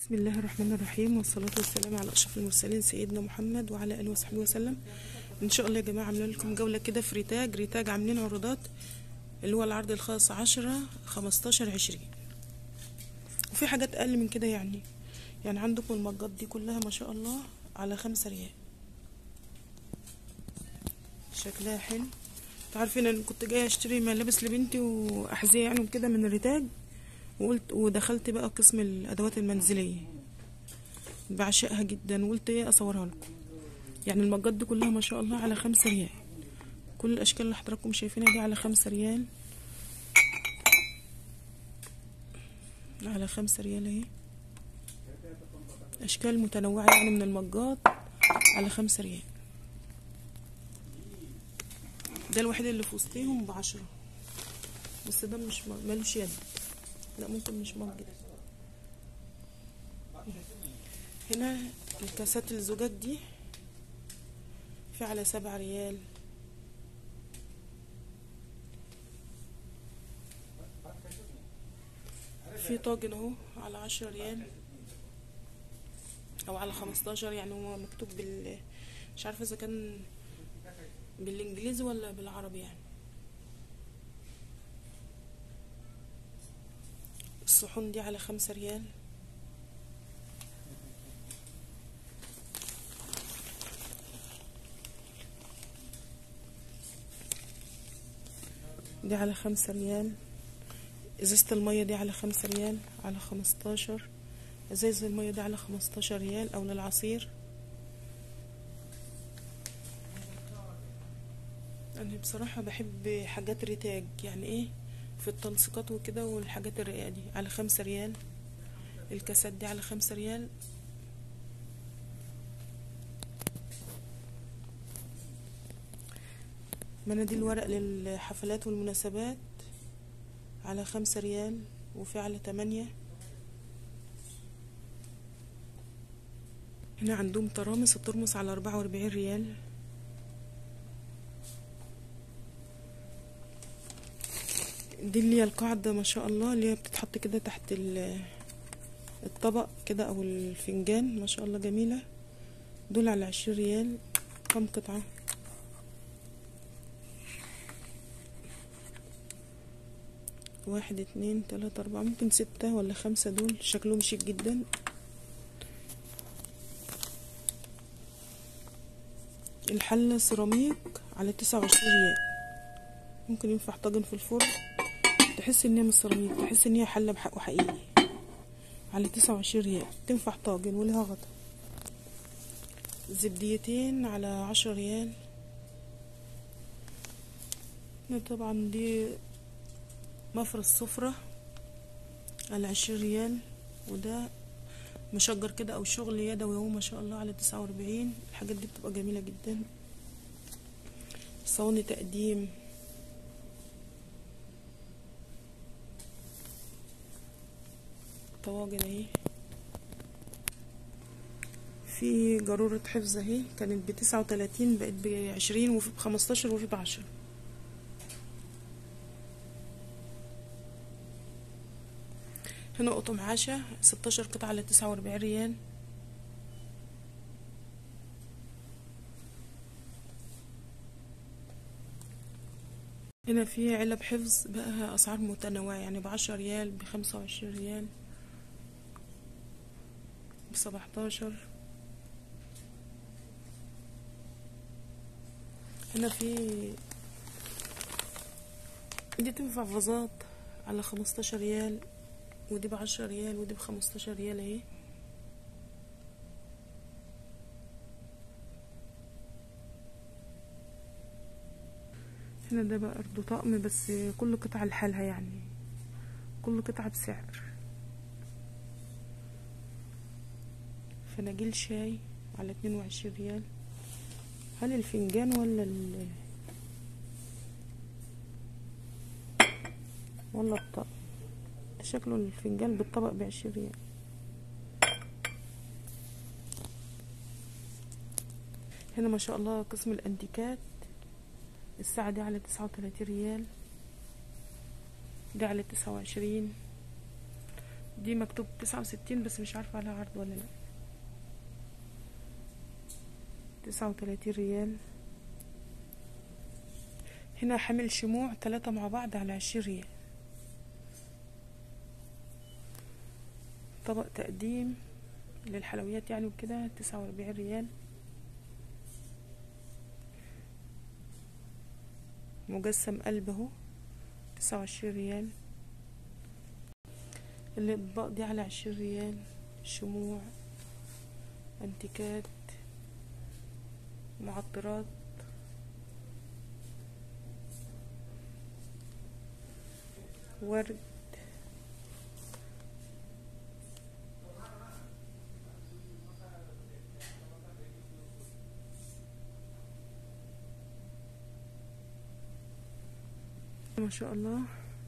بسم الله الرحمن الرحيم والصلاة والسلام على أشرف المرسلين سيدنا محمد وعلى آله وصحبه وسلم إن شاء الله يا جماعة عاملين لكم جولة كده في ريتاج ريتاج عاملين عروضات اللي هو العرض الخاص عشرة خمستاشر عشرين وفي حاجات أقل من كده يعني يعني عندكم المجات دي كلها ما شاء الله على خمسة ريال شكلها حلو تعرفين أنا كنت جاية أشتري ملابس لبنتي وأحذية يعني وكده من الريتاج وقلت ودخلت بقى قسم الادوات المنزليه بعشقها جدا وقلت ايه اصورها لكم يعني المجات دي كلها ما شاء الله على خمسة ريال كل الاشكال اللي حضراتكم شايفينها دي على خمسة ريال على خمسة ريال اهي اشكال متنوعه يعني من المجات على خمسة ريال ده الوحيد اللي في وسطهم بعشرة بس ده مش ملوش يد لا ممكن مش موجود هنا الكاسات الزجاج دي في على سبعة ريال في طاجن اهو على عشرة ريال او على خمستاشر يعني هو مكتوب بال مش عارفه اذا كان بالانجليزي ولا بالعربي يعني الصحون دي على خمسة ريال دي على خمسة ريال ازازة المية دي على خمسة ريال على خمستاشر ازازة المية دي على خمستاشر ريال او للعصير انا بصراحة بحب حاجات ريتاج يعني ايه في التنسيقات وكده والحاجات الرقيقة دي على خمسة ريال الكاسات دي على خمسة ريال مناديل ورق للحفلات والمناسبات على خمسة ريال وفي على تمانية هنا عندهم ترامس الترمس على أربعة وأربعين ريال دي اللي هي القاعدة ما شاء الله اللي هي بتتحط كده تحت الطبق كده او الفنجان ما شاء الله جميلة دول على عشرين ريال كم قطعة واحد اتنين تلاتة اربعة ممكن ستة ولا خمسة دول شكلهم شيك جدا الحلة سيراميك على تسعة وعشرين ريال ممكن ينفع طاجن في الفرن تحس ان هي مش سيراميك تحس ان هي حله بحق وحقيقي على تسعة وعشرين ريال تنفع طاجن ولها غطا زبديتين على عشرة ريال طبعا دي مفرش سفرة على عشرين ريال وده مشجر كده او شغل يدوي اهو ما شاء الله على تسعة واربعين الحاجات دي بتبقى جميلة جدا صواني تقديم طواجن اهي في جرورة حفظ اهي كانت بتسعة وتلاتين بقت بعشرين وفي بخمستاشر وفي بعشرة هنا قطم عشا ستاشر قطعة على تسعة واربعين ريال هنا في علب حفظ بقى اسعار متنوعة يعني بعشرة ريال بخمسة وعشرين ريال بسبعتاشر هنا في دي تنفع فازات على خمستاشر ريال ودي بعشرة ريال ودي بخمستاشر ريال اهي هنا ده بقى برضه طقم بس كل قطعة لحالها يعني كل قطعة بسعر فناجيل شاي على اتنين وعشرين ريال هل الفنجان ولا ال ولا الطبق شكله الفنجان بالطبق بعشرين ريال هنا ما شاء الله قسم الانتيكات الساعة دي على تسعة وتلاتين ريال دي على تسعة وعشرين دي مكتوب تسعة وستين بس مش عارفة عليها عرض ولا لا تسعة وتلاتين ريال هنا حامل شموع تلاتة مع بعض على عشرين ريال طبق تقديم للحلويات يعني وكده تسعة وأربعين ريال مجسم قلب اهو تسعة وعشرين ريال الأطباق دي على عشرين ريال شموع انتيكات معطرات ورد ما شاء الله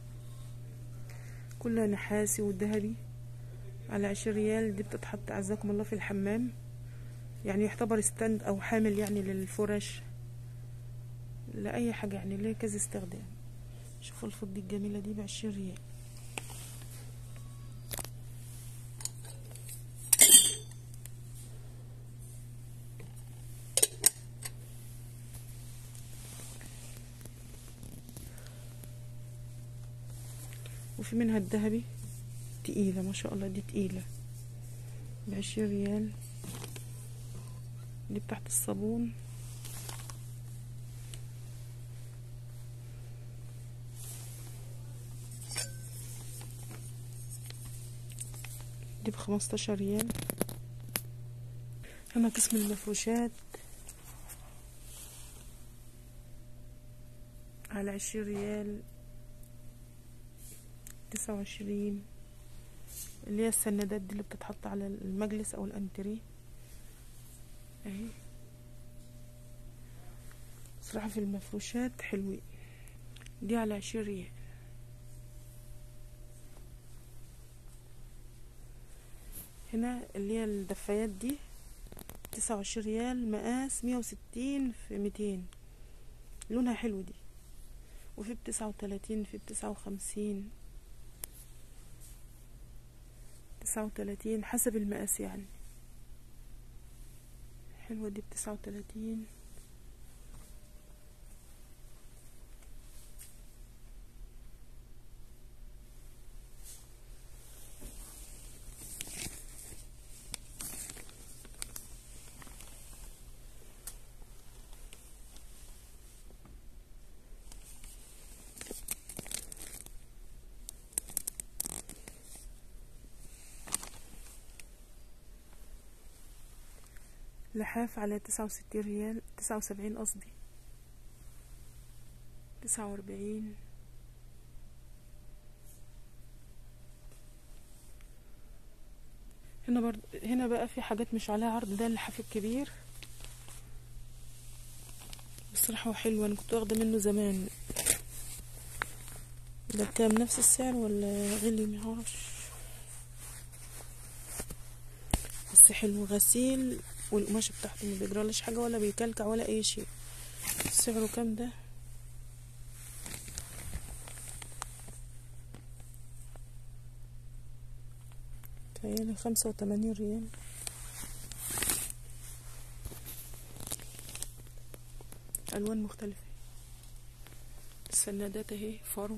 كلها نحاسي وذهبي على عشرين ريال دي بتتحط عزكم الله في الحمام يعني يعتبر ستاند او حامل يعني للفرش لأي حاجة يعني ليه كذا استخدام شوفوا الفضة الجميلة دي بعشرين ريال وفي منها الذهبي تقيلة ما شاء الله دي تقيلة بعشرين ريال دي بتاعت الصابون دي بخمستاشر ريال هنا قسم المفروشات على عشرين ريال تسعة وعشرين اللي هي السندات دي اللي بتتحط على المجلس او الانتريه اهي صراحة في المفروشات حلوين دي على عشرين ريال هنا اللي هي الدفايات دي تسعة وعشرين ريال مقاس مية وستين في ميتين لونها حلو دي وفي بتسعة وتلاتين في بتسعة وخمسين تسعة وتلاتين حسب المقاس يعني حلوة دي بتسعة وتلاتين لحاف على تسعة وستين ريال تسعة وسبعين قصدي تسعة وأربعين هنا برضه هنا بقى في حاجات مش عليها عرض ده اللحاف الكبير بصراحة هو حلو أنا كنت واخدة منه زمان ده بكام نفس السعر ولا غلي معرفش بس حلو غسيل والقماش بتاعته ما بيجرالش حاجة ولا بيكلكع ولا أي شيء سعره كام ده تهيألي خمسة وتمانين ريال ألوان مختلفة السنادات اهي فرو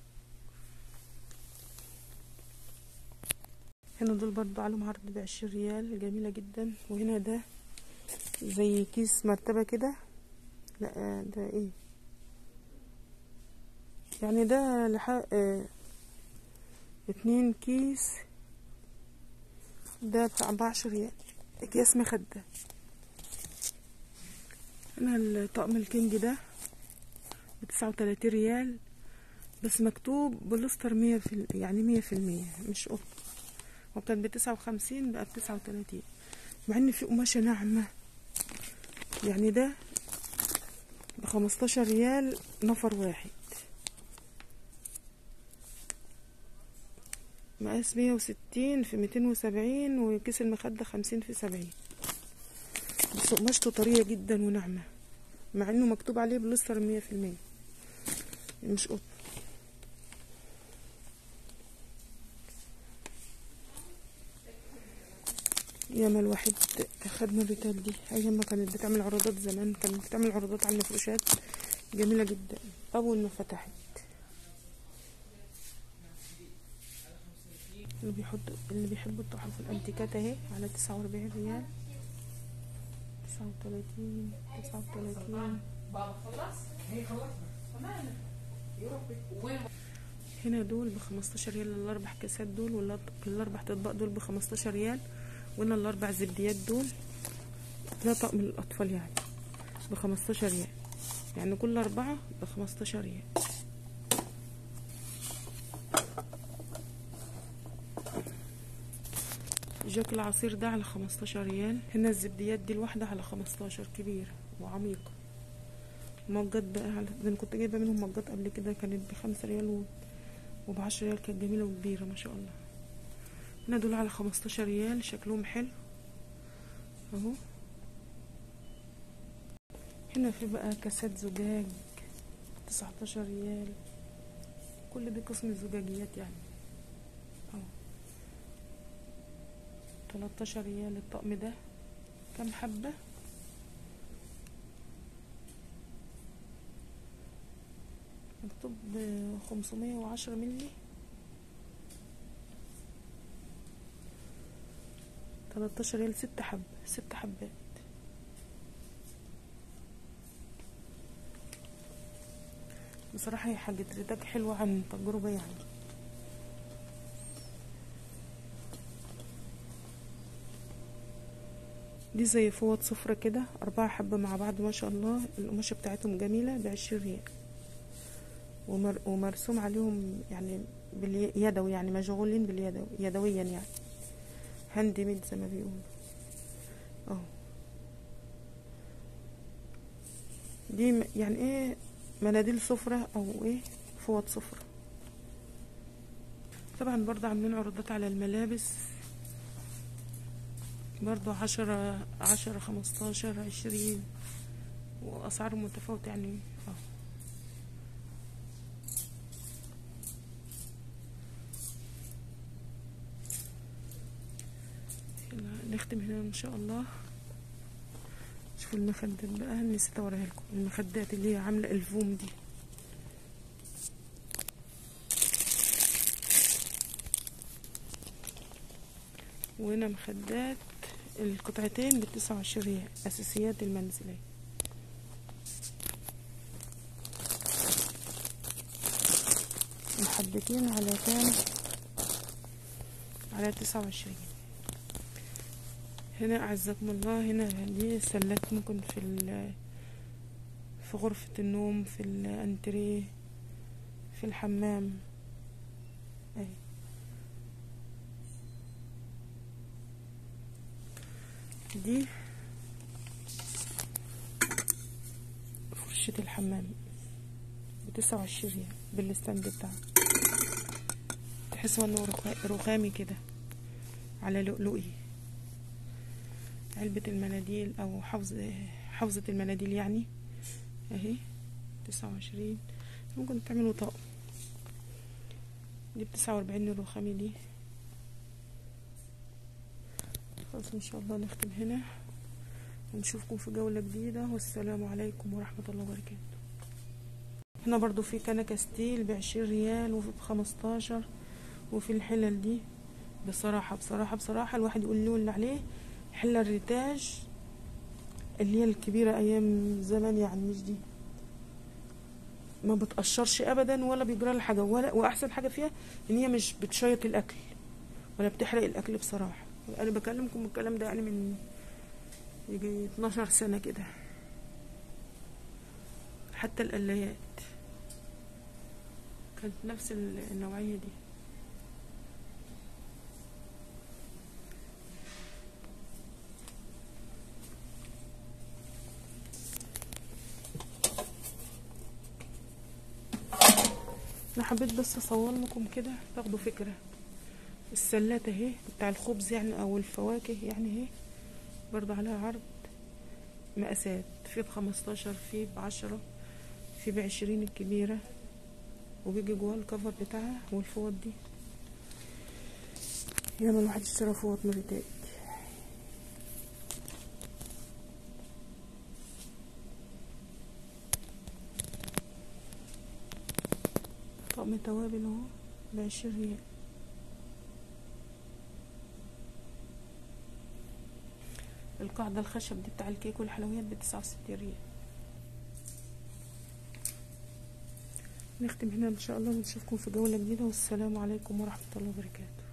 هنا دول برضو عليهم عرض بعشرين ريال جميلة جدا وهنا ده زي كيس مرتبة كده لا ده ايه يعني ده لحق اه اتنين كيس ده بتاع بعشر ريال اكياس مخدة هنا الطقم الكينج ده بتسعة وتلاتين ريال بس مكتوب بوليستر مية في يعني مية في المية مش قط وكان بتسعة وخمسين بقى بتسعة وتلاتين مع ان في قماشة ناعمة يعني ده بخمستاشر ريال نفر واحد مقاس مية وستين في ميتين وسبعين وكيس المخدة خمسين في سبعين بس قماشته طرية جدا وناعمة مع انه مكتوب عليه بلستر مية في المية مش قط ياما الواحد خد من الريتال دي ايام ما كانت بتعمل عروضات زمان كانت بتعمل عروضات على المفروشات جميلة جدا اول ما فتحت اللي بيحط اللي بيحبوا التحف الانتيكات اهي على تسعة واربعين ريال تسعة وتلاتين تسعة وتلاتين بابا خلص؟ هي خلصت تمام يروح بيت وين هنا دول بخمستاشر ريال الاربع كاسات دول ولا الاربع اطباق دول بخمستاشر ريال وهنا الاربع زبديات دول ده طقم الاطفال يعني بخمستاشر ريال يعني كل اربعة بخمستاشر ريال جاك العصير ده على خمستاشر ريال هنا الزبديات دي الواحدة على خمستاشر كبيرة وعميقة مجات بقى على ده انا كنت جايبة منهم مجات قبل كده كانت بخمسة ريال و... وبعشرة ريال كانت جميلة وكبيرة ما شاء الله هنا دول على خمستاشر ريال شكلهم حلو اهو هنا في بقى كاسات زجاج تسعتاشر ريال كل دي قسم الزجاجيات يعني اهو تلاتاشر ريال الطقم ده كام حبة مكتوب خمسمية وعشرة ملي تلاتاشر ريال ست حب ست حبات بصراحة هي حاجة ريتاج حلوة عن تجربة يعني دي زي فوط صفرة كده أربعة حبة مع بعض ما شاء الله القماشة بتاعتهم جميلة بعشرين ريال ومر ومرسوم عليهم يعني باليدوي يعني مشغولين باليدوي يدويا يعني هاند ميد زي ما بيقولوا اهو دي م- يعني ايه مناديل صفرة او ايه فوط صفرة طبعا برضه عاملين عروضات على الملابس برضه عشرة عشرة خمستاشر عشرين وأسعار متفاوتة يعني اه يلا نختم هنا ان شاء الله شوفوا المخدات بقى نسيت اوريها لكم المخدات اللي هي عامله الفوم دي وهنا مخدات القطعتين بتسعة وعشرين ريال اساسيات المنزليه محبتين على كام على تسعة وعشرين هنا أعزكم الله هنا دي سلات ممكن في ال في غرفة النوم في الأنتريه في الحمام أهي دي فرشة الحمام بتسعة وعشرين بالستاند بتاعها تحسوا انه رخا- رخامي كده على لؤلؤي علبة المناديل أو حوز حوزة المناديل يعني أهي تسعة وعشرين ممكن تعملوا طقم دي بتسعة وأربعين الرخامي دي خلاص إن شاء الله نختم هنا ونشوفكم في جولة جديدة والسلام عليكم ورحمة الله وبركاته هنا برضو في كنكة ستيل بعشرين ريال وفي بخمستاشر وفي الحلل دي بصراحة بصراحة بصراحة الواحد يقول له اللي عليه حلة الريتاج اللي هي الكبيرة أيام زمان يعني مش دي ما بتقشرش أبدا ولا بيجرى لها حاجة ولا وأحسن حاجة فيها إن هي مش بتشيط الأكل ولا بتحرق الأكل بصراحة أنا بكلمكم الكلام ده يعني من يجي 12 سنة كده حتى القلايات كانت نفس النوعية دي انا حبيت بس اصور لكم كده تاخدوا فكرة السلات اهي بتاع الخبز يعني او الفواكه يعني اهي برضه عليها عرض مقاسات في بخمستاشر في بعشرة في بعشرين الكبيرة وبيجي جواه الكفر بتاعها والفوط دي ياما الواحد اشترى فوط من ريتاج طقم توابل اهو بعشرين ريال القاعدة الخشب دي بتاع الكيك والحلويات بتسعة وستين ريال نختم هنا ان شاء الله ونشوفكم في جولة جديدة والسلام عليكم ورحمة الله وبركاته